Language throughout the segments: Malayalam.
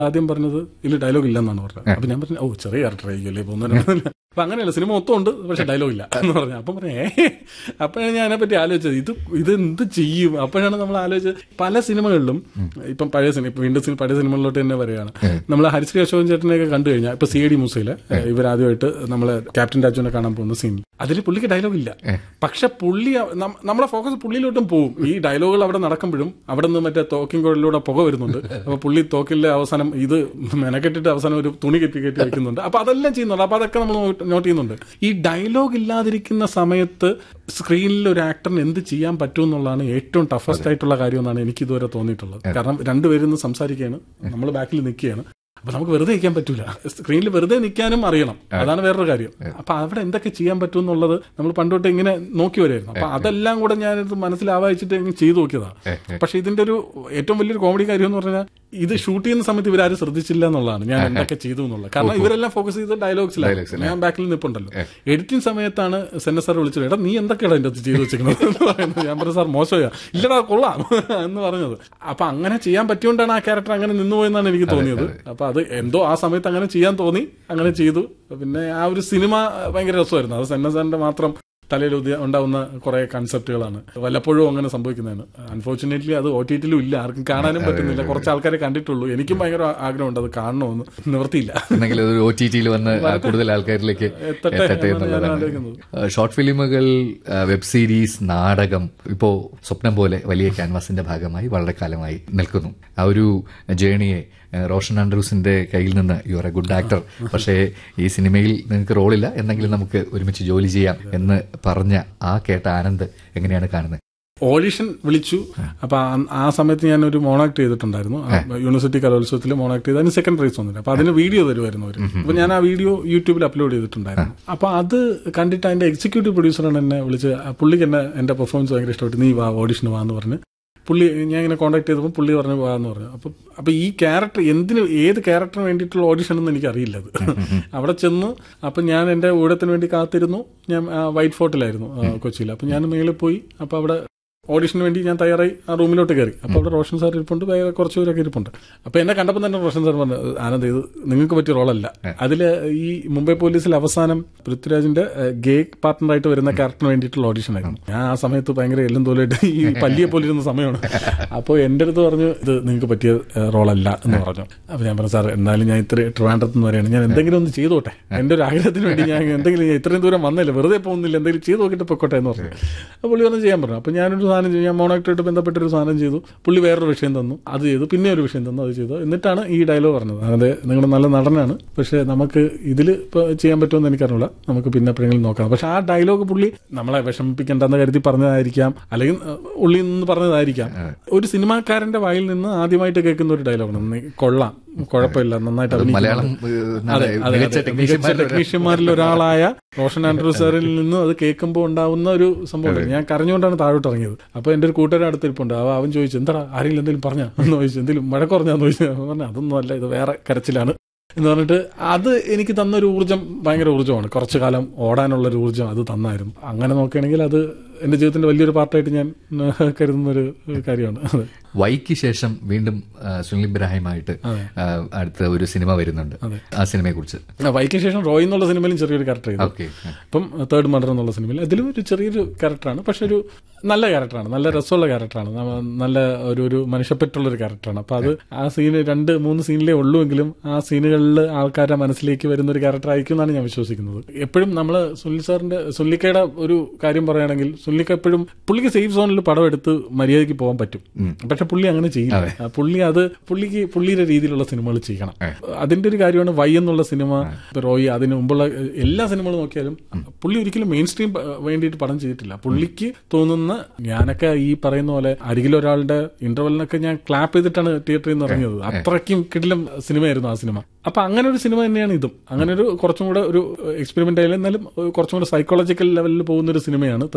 ആദ്യം പറഞ്ഞത് ഇതിൽ ഡയലോഗ് ഇല്ലെന്നാണ് പറഞ്ഞത് അപ്പൊ ഞാൻ പറഞ്ഞു ഓ ചെറിയ ക്യാരക്ടർ ആയിരിക്കുമല്ലേ പോകുന്നതിന് അപ്പൊ അങ്ങനെയല്ല സിനിമ മൊത്തം ഉണ്ട് പക്ഷെ ഡയലോഗ് ഇല്ല എന്ന് പറഞ്ഞു അപ്പം പറഞ്ഞു ഏ അപ്പോഴാണ് ഞാൻ അതിനെപ്പറ്റി ആലോചിച്ചത് ഇത് ഇത് എന്ത് ചെയ്യും അപ്പോഴാണ് നമ്മൾ ആലോചിച്ചത് പല സിനിമകളിലും ഇപ്പം പഴയ സിനിമ ഇപ്പൊ വീണ്ടും സിനിമ- പഴയ സിനിമകളിലോട്ട് തന്നെ വരികയാണ് നമ്മൾ ഹരിശ്രീ അശോകൻ ചേട്ടനെയൊക്കെ കണ്ടു കഴിഞ്ഞാൽ ഇപ്പൊ സി ഡി മൂസയില് ഇവരാദ്യമായിട്ട് നമ്മളെ ക്യാപ്റ്റൻ രാജുവിനെ കാണാൻ പോകുന്ന സീനിൽ അതിൽ പുള്ളിക്ക് ഡയലോഗ് ഇല്ല പക്ഷെ പുള്ളി നം- നമ്മളെ ഫോക്കസ് പുള്ളിയിലോട്ടും പോകും ഈ ഡയലോഗുകൾ അവിടെ നടക്കുമ്പോഴും അവിടെ നിന്ന് മറ്റേ തോക്കിൻ കുഴലിലൂടെ പുക വരുന്നുണ്ട് അപ്പൊ പുള്ളി തോക്കിലെ അവസാനം ഇത് മെനക്കെട്ടിട്ട് അവസാനം ഒരു തുണി കെട്ടി കെട്ടി വെക്കുന്നുണ്ട് അപ്പൊ അതെല്ലാം ചെയ്യുന്നുണ്ട് അപ്പൊ അതൊക്കെ നമ്മൾ നോട്ട് ചെയ്യുന്നുണ്ട് ഈ ഡയലോഗ് ഇല്ലാതിരിക്കുന്ന സമയത്ത് സ്ക്രീനിൽ ഒരു ആക്ടറിന് എന്ത് ചെയ്യാൻ പറ്റും എന്നുള്ളതാണ് ഏറ്റവും ടഫസ്റ്റ് ആയിട്ടുള്ള കാര്യം എന്നാണ് എനിക്ക് ഇതുവരെ തോന്നിയിട്ടുള്ളത് കാരണം രണ്ടുപേരും നിന്ന് സംസാരിക്കുകയാണ് നമ്മൾ ബാക്കിൽ നിൽക്കുകയാണ് അപ്പൊ നമുക്ക് വെറുതെ നിൽക്കാൻ പറ്റൂല സ്ക്രീനിൽ വെറുതെ നിൽക്കാനും അറിയണം അതാണ് വേറൊരു കാര്യം അപ്പൊ അവിടെ എന്തൊക്കെ ചെയ്യാൻ പറ്റും എന്നുള്ളത് നമ്മൾ പണ്ടോട്ട് ഇങ്ങനെ നോക്കി വരുമായിരുന്നു അപ്പൊ അതെല്ലാം കൂടെ ഞാനിത് മനസ്സിലാവാച്ചിട്ട് ഇങ്ങനെ ചെയ്തു നോക്കിയതാണ് പക്ഷെ ഇതിന്റെ ഒരു ഏറ്റവും വലിയൊരു കോമഡി കാര്യം എന്ന് പറഞ്ഞാൽ ഇത് ഷൂട്ട് ചെയ്യുന്ന സമയത്ത് ഇവരാരും ശ്രദ്ധിച്ചില്ല എന്നുള്ളതാണ് ഞാൻ എന്തൊക്കെ ചെയ്തു എന്നുള്ളത് കാരണം ഇവരെല്ലാം ഫോക്കസ് ചെയ്ത് ഡയലോഗ്സിലാണ് ഞാൻ ബാക്കിൽ നിൽപ്പുണ്ടല്ലോ എഡിറ്റിംഗ് സമയത്താണ് സെന്ന സാർ വിളിച്ചത് എടാ നീ എന്തൊക്കെയാണ് അതിന്റെ അകത്ത് ചെയ്തു വെച്ചിരിക്കുന്നത് എന്ന് പറയുന്നത് ഞാൻ പറഞ്ഞു സാർ മോശമാ ഇല്ലടാ കൊള്ളാം എന്ന് പറഞ്ഞത് അപ്പൊ അങ്ങനെ ചെയ്യാൻ പറ്റിയോണ്ടാണ് ആ ക്യാരക്ടർ അങ്ങനെ നിന്നുപോയെന്നാണ് എനിക്ക് തോന്നിയത് അപ്പൊ അത് എന്തോ ആ സമയത്ത് അങ്ങനെ ചെയ്യാൻ തോന്നി അങ്ങനെ ചെയ്തു പിന്നെ ആ ഒരു സിനിമ ഭയങ്കര രസമായിരുന്നു അത് സെന്ന സാറിന്റെ മാത്രം തലയിൽ ഉദയ- ഉണ്ടാവുന്ന കുറെ കൺസെപ്റ്റുകളാണ് വല്ലപ്പോഴും അങ്ങനെ സംഭവിക്കുന്നതാണ് അൺഫോർച്ചുനേറ്റ്ലി അത് ഒ ടി ടിയിലും ഇല്ല ആർക്കും കാണാനും പറ്റുന്നില്ല കുറച്ച് ആൾക്കാരെ കണ്ടിട്ടുള്ളൂ എനിക്കും ഭയങ്കര ആഗ്രഹമുണ്ട് അത് കാണണമെന്ന് നിവർത്തിയില്ല എന്നെങ്കിലും അതൊരു ഒ ടി ടിയിൽ വന്ന് ആ കൂടുതൽ ആൾക്കാരിലേക്ക് എത്തട്ടെ എത്തട്ടെ എന്നാണ് ഞാൻ എന്നുള്ളതാണ് ആലോചിക്കുന്നത്. ആ, ഷോർട്ട് ഫിലിമുകൾ ആ, വെബ് സീരീസ് നാടകം ഇപ്പോ സ്വപ്നം പോലെ വലിയ ക്യാൻവാസിന്റെ ഭാഗമായി വളരെ കാലമായി നിൽക്കുന്നു ആ ഒരു ജേണിയെ ആ, റോഷൻ ആൻഡ്രൂസിന്റെ കയ്യിൽ നിന്ന് you are a good actor പക്ഷേ ഈ സിനിമയിൽ നിങ്ങൾക്ക് റോളില്ല എന്നെങ്കിലും നമുക്ക് ഒരുമിച്ച് ജോലി ചെയ്യാം എന്ന് പറഞ്ഞ ആ കേട്ട ആനന്ദ് എങ്ങനെയാണ് കാണുന്നത് ഓഡിഷൻ വിളിച്ചു അപ്പൊ ആ- ആ സമയത്ത് ഞാൻ ഒരു മോണാക്ട് ചെയ്തിട്ടുണ്ടായിരുന്നു ആ യൂണിവേഴ്സിറ്റി കലോത്സവത്തിൽ മോണാക്ട് ചെയ്ത് അതിന് സെക്കൻഡ് പ്രൈസ് വന്നില്ല അപ്പൊ അതിന് വീഡിയോ തരുമായിരുന്നു അവർ അപ്പൊ ഞാൻ ആ വീഡിയോ യൂട്യൂബിൽ അപ്ലോഡ് ചെയ്തിട്ടുണ്ടായിരുന്നു അപ്പൊ അത് കണ്ടിട്ട് അതിന്റെ എക്സിക്യൂട്ടീവ് പ്രൊഡ്യൂസറാണ് എന്നെ വിളിച്ച് ആ പുള്ളിക്ക് എന്നെ എന്റെ പെർഫോമൻസ് ഭയങ്കര ഇഷ്ടപ്പെട്ടു നീ വാ ഓഡിഷന് വാന്ന് പറഞ്ഞ് പുള്ളി ഞാൻ ഇങ്ങനെ കോൺടാക്ട് ചെയ്തപ്പോൾ പുള്ളി പറഞ്ഞു വാന്ന് പറഞ്ഞു അപ്പൊ അപ്പൊ ഈ ക്യാരക്ടർ എന്തിന് ഏത് ക്യാരക്ടറിന് വേണ്ടിയിട്ടുള്ള ഓഡിഷൻ എന്ന് എനിക്ക് അറിയില്ല അത് അവിടെ ചെന്ന് അപ്പൊ ഞാൻ എന്റെ ഊഴത്തിന് വേണ്ടി കാത്തിരുന്നു ഞാൻ ആ, വൈറ്റ് ഫോർട്ടിലായിരുന്നു ആ, കൊച്ചിയിൽ അപ്പൊ ഞാൻ മേളിൽ പോയി അപ്പൊ അവിടെ ഓഡിഷന് വേണ്ടി ഞാൻ തയ്യാറായി ആ റൂമിലോട്ട് കയറി അപ്പൊ അവിടെ റോഷൻ സാർ ഇരിപ്പുണ്ട് വേറെ കുറച്ച് പേരൊക്കെ ഇരിപ്പുണ്ട് അപ്പൊ എന്നെ കണ്ടപ്പോൾ തന്നെ റോഷൻ സാർ പറഞ്ഞു ആനന്ദ് ഇത് നിങ്ങൾക്ക് പറ്റിയ റോളല്ല അതില് ഈ മുംബൈ പോലീസിൽ അവസാനം പൃഥ്വിരാജിന്റെ ഗേ പാർട്ട്ണറായിട്ട് വരുന്ന ക്യാരക്ടറിന് വേണ്ടിയിട്ടുള്ള ഓഡിഷൻ ആയിരുന്നു ഞാൻ ആ സമയത്ത് ഭയങ്കര എല്ലും തോലായിട്ട് ഈ പല്ലിയെ പോലെ ഇരുന്ന സമയമാണ് അപ്പോൾ എന്റെ അടുത്ത് പറഞ്ഞു ഇത് നിങ്ങൾക്ക് പറ്റിയ റോളല്ല എന്ന് പറഞ്ഞു അപ്പൊ ഞാൻ പറഞ്ഞു സാർ എന്നാലും ഞാൻ ഇത്ര ട്രിവാൻഡ്രത്ത് നിന്ന് വരെയാണ് ഞാൻ എന്തെങ്കിലും ഒന്ന് ചെയ്തോട്ടെ എന്റെ ഒരു ആഗ്രഹത്തിന് വേണ്ടി ഞാൻ എന്തെങ്കിലും ഞാൻ ഇത്രയും ദൂരം വന്നില്ല വെറുതെ പോകുന്നില്ല എന്തെങ്കിലും ചെയ്ത് നോക്കിയിട്ട് പൊക്കോട്ടെ എന്ന് പറഞ്ഞു അപ്പോൾ പുള്ളി പറഞ്ഞു ചെയ്യാൻ പറഞ്ഞു അപ്പൊ ഞാനൊരു സാധനം ചെയ്തു ഞാൻ മോണോക്ടായിട്ട് ബന്ധപ്പെട്ട ഒരു സാധനം ചെയ്തു പുള്ളി വേറൊരു വിഷയം തന്നു അത് ചെയ്തു പിന്നെ ഒരു വിഷയം തന്നു അത് ചെയ്തു എന്നിട്ടാണ് ഈ ഡയലോഗ് പറഞ്ഞത് അതായത് നിങ്ങളുടെ നല്ല നടനാണ് പക്ഷെ നമുക്ക് ഇതിൽ ഇപ്പോൾ ചെയ്യാൻ പറ്റുമെന്ന് എനിക്കറിയില്ല നമുക്ക് പിന്നെ എപ്പോഴെങ്കിലും നോക്കാം പക്ഷെ ആ ഡയലോഗ് പുള്ളി നമ്മളെ വിഷമിപ്പിക്കേണ്ടെന്ന് കരുതി പറഞ്ഞതായിരിക്കാം അല്ലെങ്കിൽ അഹ്, ഉള്ളിൽ നിന്ന് പറഞ്ഞതായിരിക്കാം ഒരു സിനിമാക്കാരന്റെ വായിൽ നിന്ന് ആദ്യമായിട്ട് കേൾക്കുന്ന ഒരു ഡയലോഗാണ് കൊള്ളാം കുഴപ്പമില്ല നന്നായിട്ട് അഭിനയിക്കുന്നു. മലയാളം ഏഹ്, അതെ, നല്ല അതെ, മികച്ച അതെ. മികച്ച ടെക്നീഷ്യന്മാരിൽ ഒരാൾ. ടെക്നീഷ്യന്മാരിൽ ഒരാളായ റോഷൻ ആൻഡ്രൂ സാറിൽ നിന്ന് അത് കേൾക്കുമ്പോൾ ഉണ്ടാവുന്ന ഒരു സംഭവം ഞാൻ കരഞ്ഞുകൊണ്ടാണ് താഴോട്ട് ഇറങ്ങിയത് അപ്പൊ എന്റെ ഒരു കൂട്ടുകാരൻ അടുത്തിരിപ്പുണ്ട് അവ അവൻ ചോദിച്ചു എന്താ ആരെങ്കിലും എന്തെങ്കിലും പറഞ്ഞാ എന്ന് ചോദിച്ചു എന്തെങ്കിലും മഴ കുറഞ്ഞാന്ന് ചോദിച്ചു അവൻ പറഞ്ഞു അതൊന്നും അല്ല ഇത് വേറെ കരച്ചിലാണ് എന്ന് പറഞ്ഞിട്ട് അത് എനിക്ക് തന്നൊരു ഊർജ്ജം ഭയങ്കര ഊർജ്ജമാണ് കുറച്ചു കാലം ഓടാനുള്ള ഒരു ഊർജ്ജം അത് തന്നായിരുന്നു അങ്ങനെ നോക്കുകയാണെങ്കിൽ അത് എന്റെ ജീവിതത്തിന്റെ വലിയൊരു പാർട്ടായിട്ട് ഞാൻ കരുതുന്ന ഒരു കാര്യമാണ് അതെ വൈക്ക് ശേഷം വീണ്ടും ആ, സുനിൽ ഇബ്രാഹിമായിട്ട് ആ, അടുത്ത ഒരു സിനിമ വരുന്നുണ്ട് ആ സിനിമയെ കുറിച്ച് ആ, വൈക്കിന് ശേഷം റോയ് എന്നുള്ള സിനിമയിലും ചെറിയൊരു ക്യാരക്ടർ ചെയ്തു ഓക്കെ ഇപ്പം തേർഡ് മർഡർ എന്നുള്ള സിനിമയിൽ അതിലും ഒരു ചെറിയൊരു ക്യാരക്ടറാണ് പക്ഷെ ഒരു നല്ല ക്യാരക്ടറാണ് നല്ല രസമുള്ള ക്യാരക്ടറാണ് നമ്മ- നല്ല ഒരു ഒരു മനുഷ്യപ്പറ്റുള്ള ഒരു ക്യാരക്ടറാണ് അപ്പൊ അത് ആ സീന് രണ്ട് മൂന്ന് സീനിലേ ഉള്ളൂ എങ്കിലും ആ സീനുകളിൽ ആൾക്കാരുടെ മനസ്സിലേക്ക് വരുന്ന ഒരു ക്യാരക്ടർ ആയിരിക്കും എന്നാണ് ഞാൻ വിശ്വസിക്കുന്നത് എപ്പോഴും നമ്മൾ സുനിൽ സാറിന്റെ സുനിലിക്കയുടെ ഒരു കാര്യം പറയുകയാണെങ്കിൽ സുനിലിക്ക എപ്പോഴും പുള്ളിക്ക് സേഫ് സോണിൽ പടം എടുത്ത് മര്യാദയ്ക്ക് പോകാൻ പറ്റും പക്ഷെ പുള്ളി അങ്ങനെ ചെയ്യില്ല ആ, പുള്ളി അത് പുള്ളിക്ക് പുള്ളിയുടെ രീതിയിലുള്ള സിനിമകൾ ചെയ്യണം അതിന്റെ ഒരു കാര്യമാണ് വൈ എന്നുള്ള സിനിമ ഇപ്പൊ റോയി അതിന് മുമ്പുള്ള എല്ലാ സിനിമകളും നോക്കിയാലും പുള്ളി ഒരിക്കലും മെയിൻ സ്ട്രീം വേണ്ടിയിട്ട് പടം ചെയ്തിട്ടില്ല പുള്ളിക്ക് തോന്നുന്ന ഞാനൊക്കെ ഈ പറയുന്ന പോലെ അരികിലൊരാളുടെ ഇന്റർവെലിനൊക്കെ ഞാൻ ക്ലാപ്പ് ചെയ്തിട്ടാണ് തിയേറ്ററിൽ നിന്ന് ഇറങ്ങിയത് അത്രയ്ക്കും കിടിലം സിനിമയായിരുന്നു ആ സിനിമ അപ്പൊ അങ്ങനെ ഒരു സിനിമ തന്നെയാണ് ഇതും അങ്ങനെ ഒരു കുറച്ചും കൂടെ ഒരു എക്സ്പെരിമെന്റ് ആയാലും എന്നാലും കുറച്ചും കൂടെ സൈക്കോളജിക്കൽ ലെവലിൽ പോകുന്ന ഒരു സിനിമയാണ് തേർഡ് മർഡർ എന്ന്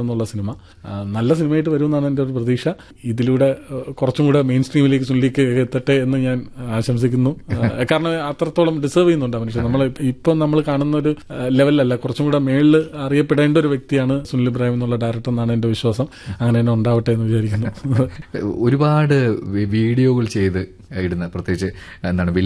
എന്നുള്ള സിനിമ ആ, നല്ല സിനിമയായിട്ട് വരുമെന്നാണ് എൻ്റെ ഒരു പ്രതീക്ഷ ഇതിലൂടെ ആ, കുറച്ചും കൂടെ മെയിൻ സ്ട്രീമിലേക്ക് സുനിലേക്ക് എത്തട്ടെ എന്ന് ഞാൻ ആശംസിക്കുന്നു ആ, കാരണം അത്രത്തോളം ഡിസേർവ് ചെയ്യുന്നുണ്ട് ആ മനുഷ്യൻ നമ്മൾ ഇപ്പം നമ്മൾ കാണുന്ന ഒരു ആ, ലെവലിലല്ല കുറച്ചും കൂടെ മേളിൽ അറിയപ്പെടേണ്ട ഒരു വ്യക്തിയാണ് സുനിൽ ഇബ്രാഹിം എന്നുള്ള ഡയറക്ടർ എന്നാണ് എൻ്റെ വിശ്വാസം അങ്ങനെ തന്നെ ഉണ്ടാവട്ടെ എന്ന് വിചാരിക്കുന്നു ഒരുപാട് വി- വീഡിയോകൾ ചെയ്ത് ഇടുന്ന പ്രത്യേകിച്ച് എന്താണ്